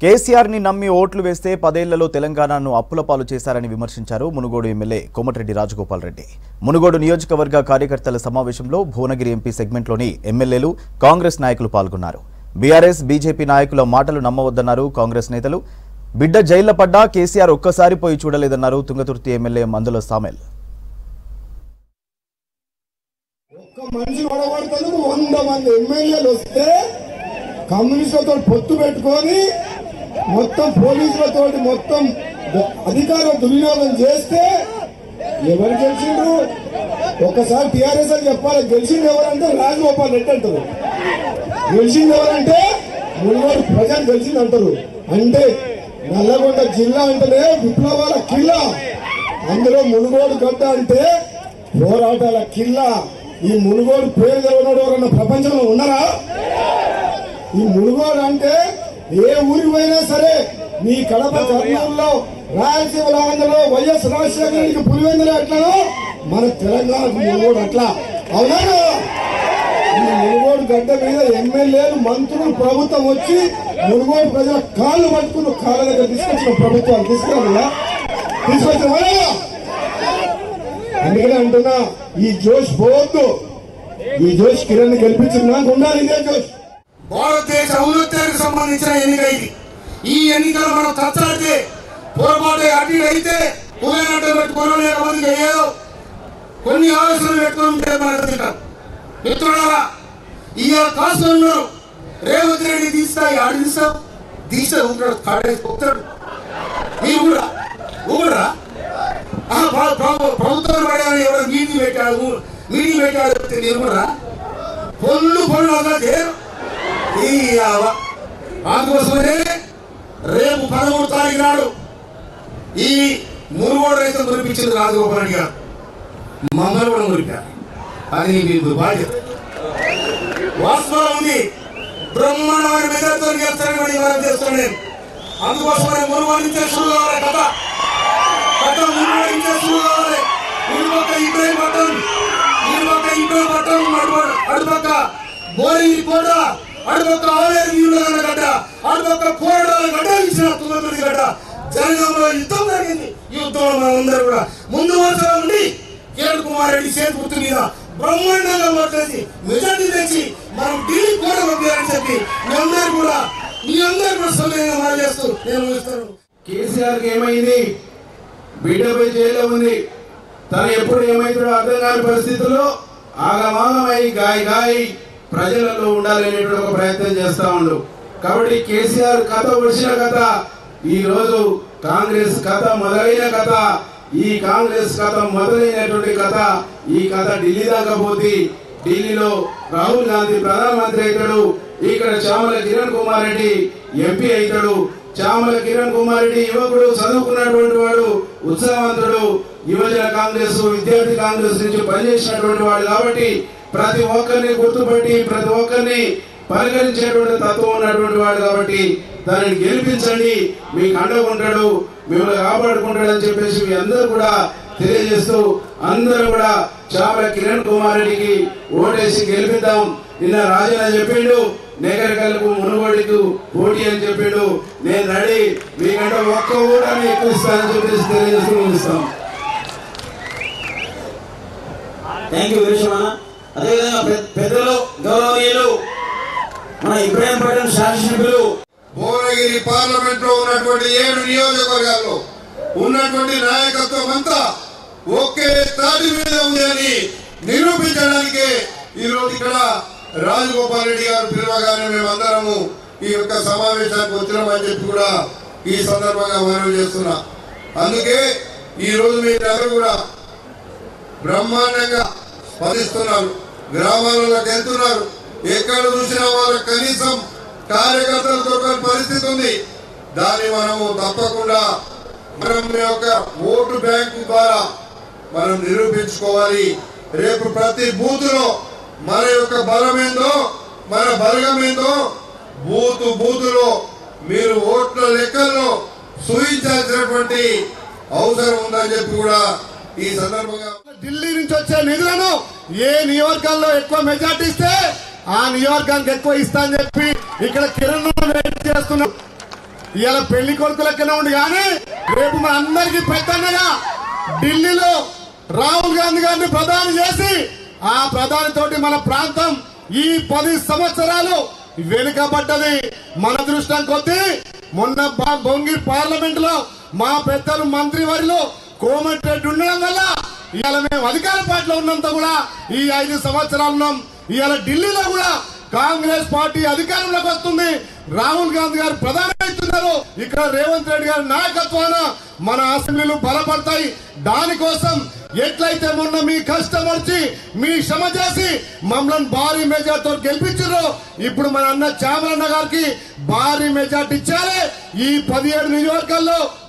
కేసీఆర్ ని నమ్మి ఓట్లు వేస్తే పదేళ్లలో తెలంగాణను అప్పుల పాలు చేశారని విమర్శించారు మునుగోడు ఎమ్మెల్యే కోమటిరెడ్డి రాజగోపాల్ రెడ్డి మునుగోడు నియోజకవర్గ కార్యకర్తల సమావేశంలో భువనగిరి ఎంపీ సెగ్మెంట్లోని ఎమ్మెల్యేలు కాంగ్రెస్ నాయకులు పాల్గొన్నారు బీఆర్ఎస్ బీజేపీ నాయకుల మాటలు నమ్మవద్దన్నారు కాంగ్రెస్ నేతలు బిడ్డ జైళ్ల పడ్డా కేసీఆర్ ఒక్కసారి పోయి చూడలేదన్నారు తుంగతుర్తి ఎమ్మెల్యే మందుల సామెల్ ఒక్క మనిషి గొడవడుతుంది వంద మంది ఎమ్మెల్యేలు వస్తే కమ్యూనిస్టులతో పొత్తు పెట్టుకొని మొత్తం పోలీసులతో మొత్తం అధికారం దుర్వినియోగం చేస్తే ఎవరు గెలిచిండ్రు ఒక్కసారి టిఆర్ఎస్ అని చెప్పాలి గెలిచింది ఎవరంటే రాజగోపాల్ రెడ్డి అంటారు గెలిచింది ఎవరంటే మునుగోడు ప్రజలు గెలిచింది అంటారు అంటే నల్లగొండ జిల్లా అంటేనే విప్లవాల కిల్లా అందులో మునుగోడు గడ్డ అంటే పోరాటాల కిల్లా ఈ మునుగోడు పేరు తెలవనోడు ఎవరన్నా ప్రపంచంలో ఉన్నారా ఈ మునుగోడు అంటే ఏ ఊరికి పోయినా సరే మీ కడప కర్నూలులో రాయలసీమ ఆంధ్రలో వైఎస్ రాజశేఖర పులివెందులు ఎట్లనో మన తెలంగాణకు మునుగోడు అట్లా అవునా కదా? ఈ మునుగోడు గడ్డ మీద ఎమ్మెల్యేలు మంత్రులు ప్రభుత్వం వచ్చి మునుగోడు ప్రజల కాళ్ళు పట్టుకుని కాళ్ళ దగ్గర తీసుకొచ్చిన ప్రభుత్వం తీసుకురా తీసుకొచ్చిన అందుకనే అంటున్నా ఈ జోష్ పోవద్దు ఈ జోష్ కిరణ్ గెలిపించిన నాకు ఉండాలి ఇదే జోష్ భారతదేశ ఔన్నత్యానికి సంబంధించిన ఎన్నిక ఇది ఈ ఎన్నికలు మనం తచ్చాడితే పొరపాటు అటు ఇటు అయితే ఉదయం పెట్టుకోవడం లేకపోతే ఏదో కొన్ని ఆలోచనలు పెట్టుకుని ఉంటే మనకు తింటాం మిత్రులారా ఇవాళ కాసులు ఉన్నారు రేవంత్ రెడ్డి తీస్తా ఆడు తీస్తావు తీస్తే ఉంటాడు కాడేసి పోతాడు మీరు కూడా ఊరా ప్రభుత్వం పడాలని ఎవరు మీటింగ్ పెట్టాడు మీటింగ్ పెట్టాడు చెప్తే మీరు కూడా పొల్లు పొల్లు అసలు చేయరు ఈ అవ- అందుకోసమనే రేపు పదమూడు తారీఖు నాడు ఈ మునుగోడు రైతు మురిపించింది రాజగోపాల్ రెడ్డి గారు మమ్మల్ని కూడా మురిపారు అది మీకు బాధ్యత వాస్తవం ఉంది బ్రహ్మాండమైన మెజార్టీతో గెలుస్తారని కూడా మనం చేస్తున్నాను అందుకోసమనే మునుగోడు నుంచే షురు కావాలి కథ కథ మునుగోడు నుంచే షురు కావాలి ఇటుపక్క ఇబ్రాహిం పట్టం ఇటుపక్క ఇబ్రాహిం పట్టం అటుపక్క అటుపక్క బోరింగ్ కోట అటుపక్క ఆలేరు నీళ్ళ గడ్డ అటుపక్క పోరాడాల గడ్డ ఇచ్చిన తుంగతుడి గడ్డ జనగంలో యుద్ధం జరిగింది ఈ యుద్ధంలో మనం అందరూ కూడా ముందు వరుసలో ఉండి కిరణ్ కుమార్ రెడ్డి చేతి గుర్తు మీద బ్రహ్మాండంగా ఓట్లేసి మెజార్టీ తెచ్చి మనం ఢిల్లీ కూడా పంపించాలని చెప్పి మీ అందరూ కూడా మీ అందరూ కూడా సమయంగా మనం చేస్తూ నేను ముగిస్తాను కేసీఆర్ కి ఏమైంది బిడ్డపై జైల్లో ఉంది తను ఎప్పుడు ఏమైందో అర్థం కాని పరిస్థితుల్లో ఆగమాగమై గాయ గాయ ప్రజలలో ఉండాలనేటువంటి ఒక ప్రయత్నం చేస్తా ఉండు కాబట్టి కేసీఆర్ కథ వచ్చిన కథ ఈ రోజు కాంగ్రెస్ కథ మొదలైన కథ ఈ కాంగ్రెస్ కథ మొదలైనటువంటి కథ ఈ కథ ఢిల్లీ దాకా పోతే ఢిల్లీలో రాహుల్ గాంధీ ప్రధానమంత్రి అవుతాడు ఇక్కడ చామల కిరణ్ కుమార్ రెడ్డి ఎంపీ అవుతాడు చామల కిరణ్ కుమార్ రెడ్డి యువకుడు చదువుకున్నటువంటి వాడు ఉత్సాహవంతుడు యువజన కాంగ్రెస్ విద్యార్థి కాంగ్రెస్ నుంచి పనిచేసినటువంటి వాడు కాబట్టి ప్రతి ఒక్కరిని గుర్తుపట్టి ప్రతి ఒక్కరిని పరిగణించేటువంటి తత్వం ఉన్నటువంటి వాడు కాబట్టి దానిని గెలిపించండి మీకు అండగా ఉంటాడు మిమ్మల్ని కాపాడుకుంటాడు అని చెప్పేసి మీ అందరూ కూడా తెలియజేస్తూ అందరూ కూడా చామల కిరణ్ కుమార్ రెడ్డికి ఓటేసి గెలిపిద్దాం నిన్న రాజన్న చెప్పిండు నేగరకల్లకు మునుగోడికి పోటీ అని చెప్పిండు నేను రెడీ మీకంటే ఒక్క ఓటాన్ని ఎక్కువ ఇస్తానని చెప్పేసి తెలియజేస్తూ ముగిస్తాం థ్యాంక్ యూ వీరేశ్వరన్న అదేవిధంగా పె- పెద్దలు గౌరవనీయులు మన ఇబ్రాహీం పట్టణ శాసనసభ్యులు భువనగిరి పార్లమెంట్ లో ఉన్నటువంటి ఏడు నియోజకవర్గాల్లో ఉన్నటువంటి నాయకత్వం అంతా ఒకే తాటి మీద ఉంది అని నిరూపించడానికే ఈ రోజు ఇక్కడ రాజగోపాల్ రెడ్డి గారు పిలవగానే మేమందరము ఈ యొక్క సమావేశానికి వచ్చినామని చెప్పి కూడా ఈ సందర్భంగా మనవి చేస్తున్నా అందుకే ఈ రోజు మీరందరూ కూడా బ్రహ్మాండంగా స్పందిస్తున్నారు గ్రామాలలోకి వెళ్తున్నారు ఎక్కడ చూసినా వాళ్ళకి కనీసం కార్యకర్తలు దొరకని పరిస్థితి ఉంది దాన్ని మనము తప్పకుండా మనం మీ యొక్క ఓటు బ్యాంకు ద్వారా మనం నిరూపించుకోవాలి రేపు ప్రతి బూత్ లో మన యొక్క బలం ఏందో మన బలగం ఏందో బూతు బూతులో మీరు ఓట్ల లెక్కల్లో సూచించాల్సినటువంటి అవసరం ఉందని చెప్పి కూడా ఈ సందర్భంగా ఢిల్లీ నుంచి వచ్చే నిధులను ఏ నియోజకాల్లో ఎక్కువ మెజార్టీ ఇస్తే ఆ నియోజకానికి ఎక్కువ ఇస్తా అని చెప్పి ఇక్కడ కిరణ్ వెయిట్ చేస్తున్నాం ఇవాళ పెళ్లి కొడుకు లెక్కన ఉండి కానీ రేపు మన అందరికి పెద్దన్నగా ఢిల్లీలో రాహుల్ గాంధీ గారిని ప్రధాని చేసి ఆ ప్రధాని తోటి మన ప్రాంతం ఈ పది సంవత్సరాలు వెనుకబడ్డది మన దృష్టం కొద్దీ మొన్న బా- బొంగి పార్లమెంట్ లో మా పెద్దలు మంత్రి వారిలో కోమటిరెడ్డి ఉండడం వల్ల ఇవాళ మేము అధికార పార్టీలో ఉన్నంత కూడా ఈ ఐదు సంవత్సరాలు ఉన్నాం ఇవాళ ఢిల్లీలో కూడా కాంగ్రెస్ పార్టీ అధికారంలోకి వస్తుంది రాహుల్ గాంధీ గారు ప్రధానమవుతున్నారు ఇక్కడ రేవంత్ రెడ్డి గారి నాయకత్వాన మన అసెంబ్లీలు బలపడతాయి దానికోసం ఎట్లయితే మొన్న మీ కష్టం వచ్చి మీ శ్రమ చేసి మమ్మల్ని భారీ మెజార్టీతో గెలిపించారు ఇప్పుడు మన అన్న చామరన్న గారికి భారీ మెజార్టీ ఇచ్చారే ఈ పదిహేడు నియోజకవర్గాల్లో